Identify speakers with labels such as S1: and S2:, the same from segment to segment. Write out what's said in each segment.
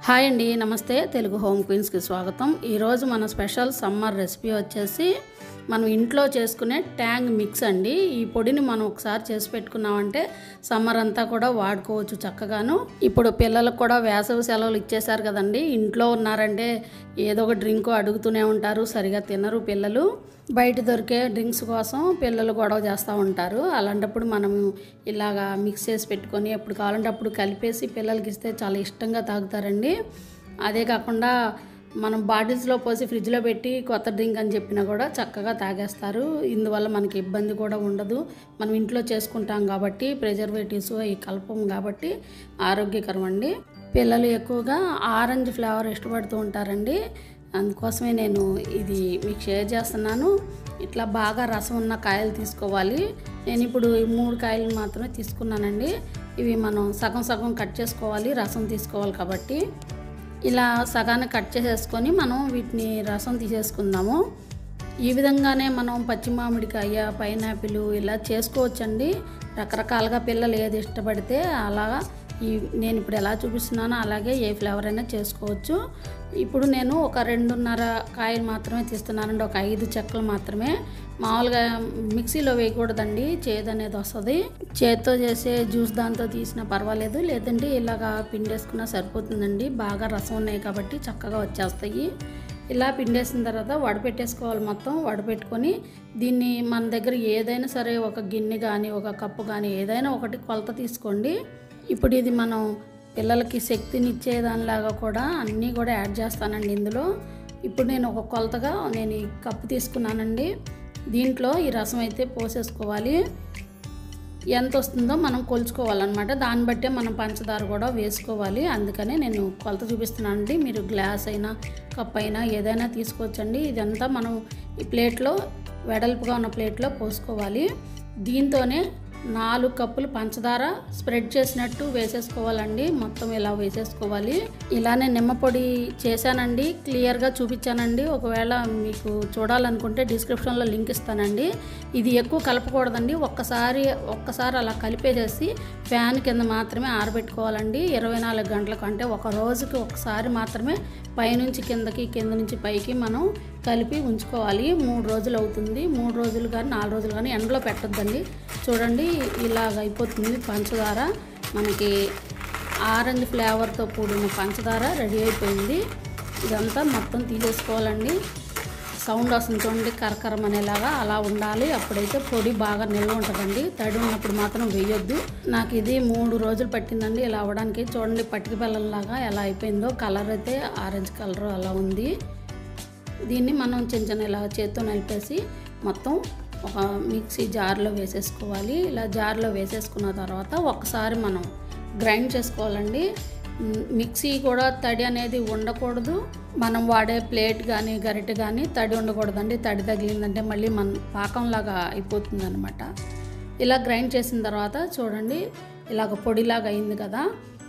S1: hi అండి నమస్తే Telugu home క్వీన్స్కి స్వాగతం ఈరోజు మన స్పెషల్ సమ్మర్ రెసిపీ వచ్చేసి మనం ఇంట్లో చేసుకునే ట్యాంగ్ మిక్స్ అండి ఈ పొడిని మనం ఒకసారి చేసి పెట్టుకున్నామంటే సమ్మర్ అంతా కూడా వాడుకోవచ్చు చక్కగాను ఇప్పుడు పిల్లలకు కూడా వేసవి సెలవులు ఇచ్చేశారు కదండి ఇంట్లో ఉన్నారంటే ఏదో ఒక డ్రింక్ అడుగుతూనే ఉంటారు సరిగా తినరు పిల్లలు బయట దొరికే డ్రింక్స్ కోసం పిల్లలు గొడవ చేస్తూ ఉంటారు అలాంటప్పుడు మనం ఇలాగా మిక్స్ చేసి పెట్టుకొని ఎప్పుడు కావాలంటే అప్పుడు కలిపేసి పిల్లలకి ఇస్తే చాలా ఇష్టంగా తాగుతారండి అదే కాకుండా మనం బాటిల్స్లో పోసి ఫ్రిడ్జ్లో పెట్టి కొత్త డ్రింక్ అని చెప్పినా కూడా చక్కగా తాగేస్తారు ఇందువల్ల మనకి ఇబ్బంది కూడా ఉండదు మనం ఇంట్లో చేసుకుంటాం కాబట్టి ప్రిజర్వేటివ్స్ అవి కలపం కాబట్టి ఆరోగ్యకరం అండి పిల్లలు ఎక్కువగా ఆరెంజ్ ఫ్లేవర్ ఇష్టపడుతూ ఉంటారండి అందుకోసమే నేను ఇది మీకు షేర్ చేస్తున్నాను ఇట్లా బాగా రసం ఉన్న కాయలు తీసుకోవాలి నేను ఇప్పుడు ఈ మూడు కాయలు మాత్రమే తీసుకున్నానండి ఇవి మనం సగం సగం కట్ చేసుకోవాలి రసం తీసుకోవాలి కాబట్టి ఇలా సగాన్ని కట్ చేసేసుకొని మనం వీటిని రసం తీసేసుకుందాము ఈ విధంగానే మనం పచ్చి మామిడికాయ పైనాపిల్ ఇలా చేసుకోవచ్చండి రకరకాలుగా పిల్లలు ఏది ఇష్టపడితే అలాగా ఈ నేను ఇప్పుడు ఎలా చూపిస్తున్నానో అలాగే ఏ ఫ్లేవర్ అయినా చేసుకోవచ్చు ఇప్పుడు నేను ఒక రెండున్నర కాయలు మాత్రమే తీస్తున్నానండి ఒక ఐదు చెక్కలు మాత్రమే మామూలుగా మిక్సీలో వేయకూడదండి చేదు అనేది వస్తుంది చేత్తో చేసే జ్యూస్ దాంతో తీసినా పర్వాలేదు లేదంటే ఇలాగా పిండేసుకున్నా సరిపోతుందండి బాగా రసం ఉన్నాయి కాబట్టి చక్కగా వచ్చేస్తాయి ఇలా పిండేసిన తర్వాత వడపెట్టేసుకోవాలి మొత్తం వడపెట్టుకొని దీన్ని మన దగ్గర ఏదైనా సరే ఒక గిన్నె కానీ ఒక కప్పు కానీ ఏదైనా ఒకటి కొలత తీసుకోండి ఇప్పుడు ఇది మనం పిల్లలకి శక్తినిచ్చే దానిలాగా కూడా అన్నీ కూడా యాడ్ చేస్తానండి ఇందులో ఇప్పుడు నేను ఒక కొలతగా నేను ఈ కప్పు తీసుకున్నానండి దీంట్లో ఈ రసం అయితే పోసేసుకోవాలి ఎంత వస్తుందో మనం కొలుచుకోవాలన్నమాట దాన్ని బట్టే మనం పంచదార కూడా వేసుకోవాలి అందుకనే నేను కొలత చూపిస్తున్నానండి మీరు గ్లాస్ అయినా కప్ అయినా ఏదైనా తీసుకోవచ్చండి ఇదంతా మనం ఈ ప్లేట్లో వెడల్పుగా ఉన్న ప్లేట్లో పోసుకోవాలి దీంతోనే నాలుగు కప్పులు పంచదార స్ప్రెడ్ చేసినట్టు వేసేసుకోవాలండి మొత్తం ఇలా వేసేసుకోవాలి ఇలానే నిమ్మ పొడి చేశానండి క్లియర్గా చూపించానండి ఒకవేళ మీకు చూడాలనుకుంటే డిస్క్రిప్షన్లో లింక్ ఇస్తానండి ఇది ఎక్కువ కలపకూడదండి ఒక్కసారి ఒక్కసారి అలా కలిపేసేసి ఫ్యాన్ కింద మాత్రమే ఆరబెట్టుకోవాలండి ఇరవై నాలుగు గంటలకు అంటే ఒక రోజుకి ఒకసారి మాత్రమే పైనుంచి కిందకి కింద నుంచి పైకి మనం కలిపి ఉంచుకోవాలి మూడు రోజులు అవుతుంది మూడు రోజులు కానీ నాలుగు రోజులు కానీ ఎండలో పెట్టొద్దండి చూడండి ఇలాగ అయిపోతుంది పంచదార మనకి ఆరెంజ్ ఫ్లేవర్తో కూడిన పంచదార రెడీ అయిపోయింది ఇదంతా మొత్తం తీసేసుకోవాలండి సౌండ్ వస్తుంది చూడండి కరకరం అనేలాగా అలా ఉండాలి అప్పుడైతే పొడి బాగా నిల్వ ఉంటుందండి తడి ఉన్నప్పుడు మాత్రం వేయొద్దు నాకు ఇది మూడు రోజులు పట్టిందండి ఇలా అవ్వడానికి చూడండి పట్టిక బెల్లంలాగా ఎలా అయిపోయిందో కలర్ అయితే ఆరెంజ్ కలర్ అలా ఉంది దీన్ని మనం చిన్న చిన్న ఇలా చేత్తో నలిపేసి మొత్తం ఒక మిక్సీ జార్లో వేసేసుకోవాలి ఇలా జార్లో వేసేసుకున్న తర్వాత ఒకసారి మనం గ్రైండ్ చేసుకోవాలండి మ్, మిక్సీ కూడా తడి అనేది ఉండకూడదు మనం వాడే ప్లేట్ కానీ గరిటె కానీ తడి ఉండకూడదండి తడి తగిలిందంటే మళ్ళీ మన పాకంలాగా అయిపోతుంది అనమాట ఇలా గ్రైండ్ చేసిన తర్వాత చూడండి ఇలాగ పొడిలాగా అయింది కదా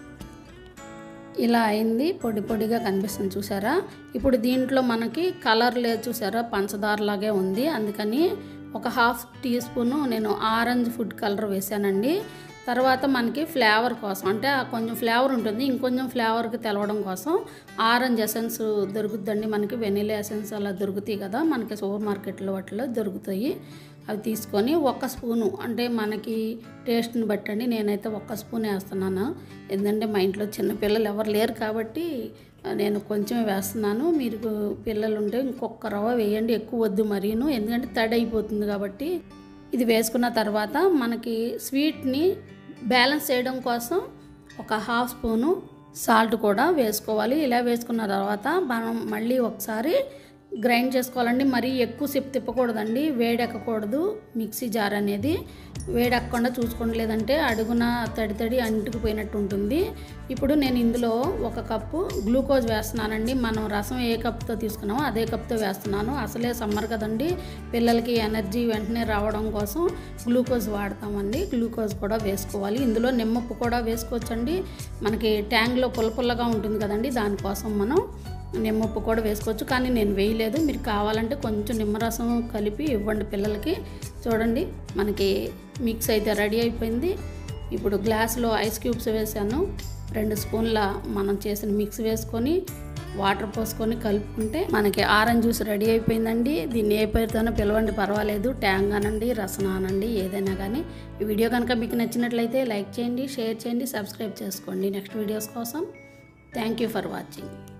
S1: ఇలా అయింది పొడి పొడిగా కనిపిస్తుంది చూసారా ఇప్పుడు దీంట్లో మనకి కలర్ లేదు చూసారా పంచదార లాగే ఉంది అందుకని ఒక హాఫ్ టీ స్పూను నేను ఆరెంజ్ ఫుడ్ కలర్ వేసానండి తర్వాత మనకి ఫ్లేవర్ కోసం అంటే ఆ కొంచెం ఫ్లేవర్ ఉంటుంది ఇంకొంచెం ఫ్లేవర్కి తెలవడం కోసం ఆరెంజ్ ఎసెన్స్ దొరుకుతుందండి మనకి వెనిలా ఎసెన్స్ అలా దొరుకుతాయి కదా మనకి సూపర్ మార్కెట్లో వాటిలో దొరుకుతాయి అవి తీసుకొని ఒక్క స్పూను అంటే మనకి టేస్ట్ని బట్టండి నేనైతే ఒక్క స్పూన్ వేస్తున్నాను ఎందుకంటే మా ఇంట్లో చిన్న పిల్లలు ఎవరు లేరు కాబట్టి నేను కొంచెం వేస్తున్నాను మీరు పిల్లలు ఉంటే ఇంకొక రవ్వ వేయండి ఎక్కువ వద్దు మరీను ఎందుకంటే తడి అయిపోతుంది కాబట్టి ఇది వేసుకున్న తర్వాత మనకి స్వీట్ని బ్యాలెన్స్ చేయడం కోసం ఒక హాఫ్ స్పూను సాల్ట్ కూడా వేసుకోవాలి ఇలా వేసుకున్న తర్వాత మనం మళ్ళీ ఒకసారి గ్రైండ్ చేసుకోవాలండి మరీ ఎక్కువసేపు తిప్పకూడదండి వేడెక్కకూడదు మిక్సీ జార్ అనేది వేడెక్కకుండా చూసుకోండి లేదంటే అడుగున తడి తడి అంటుకుపోయినట్టు ఉంటుంది ఇప్పుడు నేను ఇందులో ఒక కప్పు గ్లూకోజ్ వేస్తున్నానండి మనం రసం ఏ కప్తో తీసుకున్నామో అదే కప్తో వేస్తున్నాను అసలే సమ్మర్ కదండి పిల్లలకి ఎనర్జీ వెంటనే రావడం కోసం గ్లూకోజ్ వాడతామండి గ్లూకోజ్ కూడా వేసుకోవాలి ఇందులో నిమ్మప్పు కూడా వేసుకోవచ్చండి మనకి ట్యాంక్లో పుల్ల పుల్లగా ఉంటుంది కదండి దానికోసం మనం నిమ్మప్పు కూడా వేసుకోవచ్చు కానీ నేను వేయలేదు మీరు కావాలంటే కొంచెం నిమ్మరసం కలిపి ఇవ్వండి పిల్లలకి చూడండి మనకి మిక్స్ అయితే రెడీ అయిపోయింది ఇప్పుడు గ్లాస్లో ఐస్ క్యూబ్స్ వేసాను రెండు స్పూన్ల మనం చేసిన మిక్స్ వేసుకొని వాటర్ పోసుకొని కలుపుకుంటే మనకి ఆరెంజ్ జ్యూస్ రెడీ అయిపోయిందండి దీన్ని ఏ పేరుతోనో పిలవండి పర్వాలేదు ట్యాంగ్ అనండి రసన అనండి ఏదైనా కానీ ఈ వీడియో కనుక మీకు నచ్చినట్లయితే లైక్ చేయండి షేర్ చేయండి సబ్స్క్రైబ్ చేసుకోండి నెక్స్ట్ వీడియోస్ కోసం థ్యాంక్ యూ ఫర్ వాచింగ్